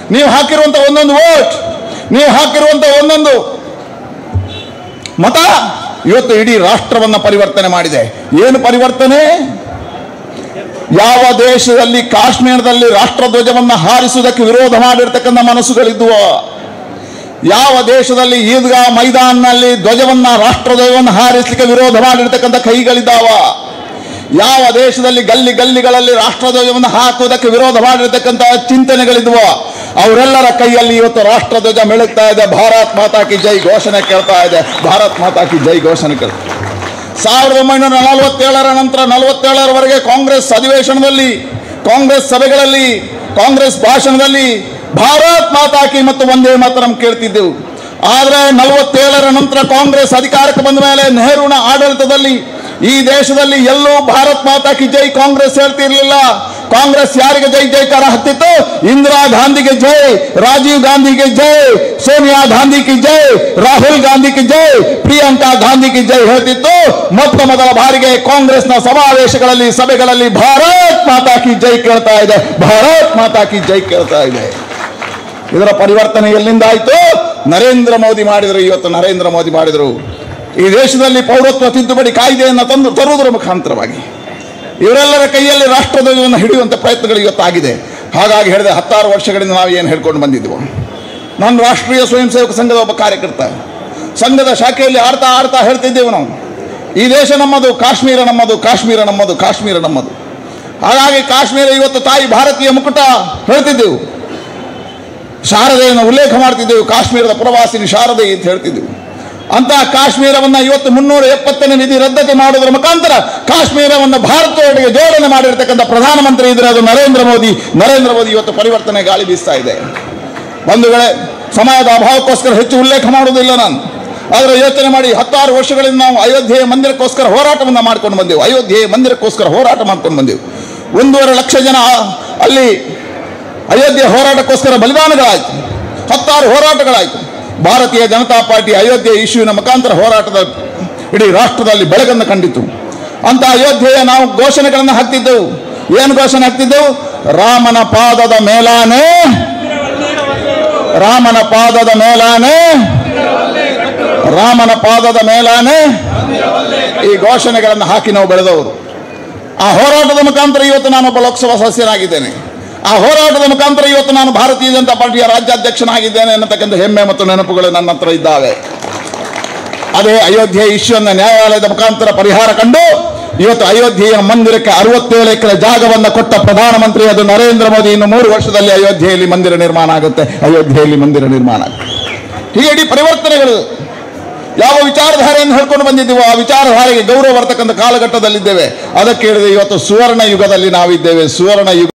ನೀವು ಹಾಕಿರುವಂತ ಒಂದೊಂದು ವೋಟ್ ನೀವು ಹಾಕಿರುವಂತ ಒಂದೊಂದು ಮತ ಇವತ್ತು ಇಡೀ ರಾಷ್ಟ್ರವನ್ನ ಪರಿವರ್ತನೆ ಮಾಡಿದೆ ಏನು ಪರಿವರ್ತನೆ ಯಾವ ದೇಶದಲ್ಲಿ ಕಾಶ್ಮೀರದಲ್ಲಿ ರಾಷ್ಟ್ರಧ್ವಜವನ್ನ ಹಾರಿಸುವುದಕ್ಕೆ ವಿರೋಧ ಮಾಡಿರ್ತಕ್ಕಂಥ ಮನಸ್ಸುಗಳಿದ್ವೋ ಯಾವ ದೇಶದಲ್ಲಿ ಈದ್ಗಾ ಮೈದಾನ್ನಲ್ಲಿ ಧ್ವಜವನ್ನ ರಾಷ್ಟ್ರಧ್ವಜವನ್ನು ಹಾರಿಸಲಿಕ್ಕೆ ವಿರೋಧ ಮಾಡಿರ್ತಕ್ಕಂಥ ಕೈಗಳಿದ್ದಾವ ಯಾವ ದೇಶದಲ್ಲಿ ಗಲ್ಲಿ ಗಲ್ಲಿಗಳಲ್ಲಿ ರಾಷ್ಟ್ರಧ್ವಜವನ್ನು ಹಾಕುವುದಕ್ಕೆ ವಿರೋಧ ಮಾಡಿರ್ತಕ್ಕಂಥ ಚಿಂತನೆಗಳಿದ್ವೋ ಅವರೆಲ್ಲರ ಕೈಯಲ್ಲಿ ಇವತ್ತು ರಾಷ್ಟ್ರಧ್ವಜ ಮೆಳುಗ್ತಾ ಇದೆ ಭಾರತ್ ಮಾತಾ ಕಿ ಜೈ ಘೋಷಣೆ ಕೇಳ್ತಾ ಇದೆ ಭಾರತ್ ಮಾತಾ ಕಿ ಜೈ ಘೋಷಣೆ ಕೇಳ್ತಾ ಇದೆ. ಸಾವಿರದ ಒಂಬೈನೂರ ನಲವತ್ತೇಳರ ನಂತರ ನಲವತ್ತೇಳರವರೆಗೆ ಕಾಂಗ್ರೆಸ್ ಅಧಿವೇಶನದಲ್ಲಿ ಕಾಂಗ್ರೆಸ್ ಸಭೆಗಳಲ್ಲಿ ಕಾಂಗ್ರೆಸ್ ಭಾಷಣದಲ್ಲಿ ಭಾರತ್ ಮಾತಾಕಿ ಮತ್ತು ಒಂದೇ ಮಾತರಂ ಕೇಳ್ತಿದ್ದೆವು ಆದರೆ ನಲವತ್ತೇಳರ ನಂತರ ಕಾಂಗ್ರೆಸ್ ಅಧಿಕಾರಕ್ಕೆ ಬಂದ ಮೇಲೆ ನೆಹರೂನ ಆಡಳಿತದಲ್ಲಿ ಈ ದೇಶದಲ್ಲಿ ಎಲ್ಲೂ ಭಾರತ್ ಮಾತಾ ಕಿ ಜೈ ಕಾಂಗ್ರೆಸ್ ಹೇಳ್ತಿರ್ಲಿಲ್ಲ ಕಾಂಗ್ರೆಸ್ ಯಾರಿಗೆ ಜೈ ಜೈಕಾರ ಹತ್ತಿತ್ತು ಇಂದಿರಾ ಗಾಂಧಿಗೆ ಜೈ ರಾಜೀವ್ ಗಾಂಧಿಗೆ ಜೈ ಸೋನಿಯಾ ಗಾಂಧಿ ಕಿ ಜೈ ರಾಹುಲ್ ಗಾಂಧಿ ಕಿ ಜೈ ಪ್ರಿಯಾಂಕಾ ಗಾಂಧಿ ಕಿ ಜೈ ಹೇಳ್ತಿತ್ತು ಮೊತ್ತ ಮೊದಲ ಬಾರಿಗೆ ಕಾಂಗ್ರೆಸ್ನ ಸಮಾವೇಶಗಳಲ್ಲಿ ಸಭೆಗಳಲ್ಲಿ ಭಾರತ್ ಮಾತಾ ಕಿ ಜೈ ಕೇಳ್ತಾ ಇದೆ ಭಾರತ್ ಮಾತಾ ಕಿ ಜೈ ಕೇಳ್ತಾ ಇದೆ ಇದರ ಪರಿವರ್ತನೆ ಎಲ್ಲಿಂದ ಆಯಿತು ನರೇಂದ್ರ ಮೋದಿ ಮಾಡಿದರು ಇವತ್ತು ನರೇಂದ್ರ ಮೋದಿ ಮಾಡಿದರು ಈ ದೇಶದಲ್ಲಿ ಪೌರತ್ವ ತಿದ್ದುಪಡಿ ಕಾಯ್ದೆಯನ್ನು ತಂದು ತರುವುದರ ಮುಖಾಂತರವಾಗಿ ಇವರೆಲ್ಲರ ಕೈಯಲ್ಲಿ ರಾಷ್ಟ್ರಧ್ವಜವನ್ನು ಹಿಡಿಯುವಂಥ ಪ್ರಯತ್ನಗಳು ಇವತ್ತಾಗಿದೆ ಹಾಗಾಗಿ ಹೇಳಿದೆ ಹತ್ತಾರು ವರ್ಷಗಳಿಂದ ನಾವು ಏನು ಹೇಳ್ಕೊಂಡು ಬಂದಿದ್ದೆವು ನಾನು ರಾಷ್ಟ್ರೀಯ ಸ್ವಯಂ ಸೇವಕ ಸಂಘದ ಒಬ್ಬ ಕಾರ್ಯಕರ್ತ ಸಂಘದ ಶಾಖೆಯಲ್ಲಿ ಆಡ್ತಾ ಆಡ್ತಾ ಹೇಳ್ತಿದ್ದೆವು ನಾವು ಈ ದೇಶ ನಮ್ಮದು ಕಾಶ್ಮೀರ ನಮ್ಮದು ಕಾಶ್ಮೀರ ನಮ್ಮದು ಕಾಶ್ಮೀರ ನಮ್ಮದು ಹಾಗಾಗಿ ಕಾಶ್ಮೀರ ಇವತ್ತು ತಾಯಿ ಭಾರತೀಯ ಮುಕುಟ ಹೇಳ್ತಿದ್ದೆವು ಶಾರದೆಯನ್ನು ಉಲ್ಲೇಖ ಮಾಡ್ತಿದ್ದೆವು ಕಾಶ್ಮೀರದ ಪ್ರವಾಸಿನಿ ಶಾರದೆ ಅಂತ ಹೇಳ್ತಿದ್ದೆವು ಅಂತಹ ಕಾಶ್ಮೀರವನ್ನ ಇವತ್ತು ಮುನ್ನೂರ ಎಪ್ಪತ್ತನೇ ನಿಧಿ ರದ್ದತಿ ಮಾಡುವುದರ ಮುಖಾಂತರ ಕಾಶ್ಮೀರವನ್ನು ಭಾರತದೊಳಗೆ ಜೋಡಣೆ ಮಾಡಿರ್ತಕ್ಕಂಥ ಪ್ರಧಾನಮಂತ್ರಿ ಇದ್ರೆ ಅದು ನರೇಂದ್ರ ಮೋದಿ ನರೇಂದ್ರ ಮೋದಿ ಇವತ್ತು ಪರಿವರ್ತನೆ ಗಾಳಿ ಬೀಸ್ತಾ ಇದೆ ಬಂಧುಗಳೇ ಸಮಯದ ಅಭಾವಕ್ಕೋಸ್ಕರ ಹೆಚ್ಚು ಉಲ್ಲೇಖ ಮಾಡುವುದಿಲ್ಲ ನಾನು ಆದರೆ ಯೋಚನೆ ಮಾಡಿ ಹತ್ತಾರು ವರ್ಷಗಳಿಂದ ನಾವು ಅಯೋಧ್ಯೆಯ ಮಂದಿರಕ್ಕೋಸ್ಕರ ಹೋರಾಟವನ್ನು ಮಾಡ್ಕೊಂಡು ಬಂದೆವು ಅಯೋಧ್ಯೆಯ ಮಂದಿರಕ್ಕೋಸ್ಕರ ಹೋರಾಟ ಮಾಡ್ಕೊಂಡು ಬಂದೆವು ಒಂದೂವರೆ ಲಕ್ಷ ಜನ ಅಲ್ಲಿ ಅಯೋಧ್ಯೆ ಹೋರಾಟಕ್ಕೋಸ್ಕರ ಬಲಿದಾನಗಳಾಯಿತು ಹತ್ತಾರು ಹೋರಾಟಗಳಾಯಿತು ಭಾರತೀಯ ಜನತಾ ಪಾರ್ಟಿ ಅಯೋಧ್ಯೆ ಇಶ್ಯೂವಿನ ಮುಖಾಂತರ ಹೋರಾಟದ ಇಡೀ ರಾಷ್ಟ್ರದಲ್ಲಿ ಬೆಳಗನ್ನು ಕಂಡಿತು ಅಂತ ಅಯೋಧ್ಯೆಯ ನಾವು ಘೋಷಣೆಗಳನ್ನು ಹಾಕ್ತಿದ್ದೆವು ಏನು ಘೋಷಣೆ ಹಾಕ್ತಿದ್ದೆವು ರಾಮನ ಪಾದದ ಮೇಲಾನೆ ರಾಮನ ಪಾದದ ಮೇಲಾನೆ ರಾಮನ ಪಾದದ ಮೇಲಾನೆ ಈ ಘೋಷಣೆಗಳನ್ನು ಹಾಕಿ ನಾವು ಬೆಳೆದವರು ಆ ಹೋರಾಟದ ಮುಖಾಂತರ ಇವತ್ತು ನಾನೊಬ್ಬ ಲೋಕಸಭಾ ಸದಸ್ಯನಾಗಿದ್ದೇನೆ ಆ ಹೋರಾಟದ ಮುಖಾಂತರ ಇವತ್ತು ನಾನು ಭಾರತೀಯ ಜನತಾ ಪಾರ್ಟಿಯ ರಾಜ್ಯಾಧ್ಯಕ್ಷನಾಗಿದ್ದೇನೆ ಅನ್ನತಕ್ಕಂಥ ಹೆಮ್ಮೆ ಮತ್ತು ನೆನಪುಗಳು ನನ್ನ ಹತ್ರ ಇದ್ದಾವೆ ಅದೇ ಅಯೋಧ್ಯೆ ಇಶ್ಯೂವನ್ನು ನ್ಯಾಯಾಲಯದ ಮುಖಾಂತರ ಪರಿಹಾರ ಕಂಡು ಇವತ್ತು ಅಯೋಧ್ಯೆಯ ಮಂದಿರಕ್ಕೆ ಅರವತ್ತೇಳು ಎಕರೆ ಜಾಗವನ್ನು ಕೊಟ್ಟ ಪ್ರಧಾನಮಂತ್ರಿ ಅದು ನರೇಂದ್ರ ಮೋದಿ ಇನ್ನು ಮೂರು ವರ್ಷದಲ್ಲಿ ಅಯೋಧ್ಯೆಯಲ್ಲಿ ಮಂದಿರ ನಿರ್ಮಾಣ ಆಗುತ್ತೆ ಅಯೋಧ್ಯೆಯಲ್ಲಿ ಮಂದಿರ ನಿರ್ಮಾಣ ಆಗುತ್ತೆ ಹೀಗೆ ಇಡೀ ಪರಿವರ್ತನೆಗಳು ಯಾವ ವಿಚಾರಧಾರೆಯನ್ನು ಹೇಳ್ಕೊಂಡು ಬಂದಿದ್ದೀವೋ ಆ ವಿಚಾರಧಾರೆಗೆ ಗೌರವ ಬರ್ತಕ್ಕಂಥ ಕಾಲಘಟ್ಟದಲ್ಲಿದ್ದೇವೆ ಅದಕ್ಕೆ ಹೇಳಿದೆ ಇವತ್ತು ಸುವರ್ಣ ಯುಗದಲ್ಲಿ ನಾವಿದ್ದೇವೆ ಸುವರ್ಣ ಯುಗ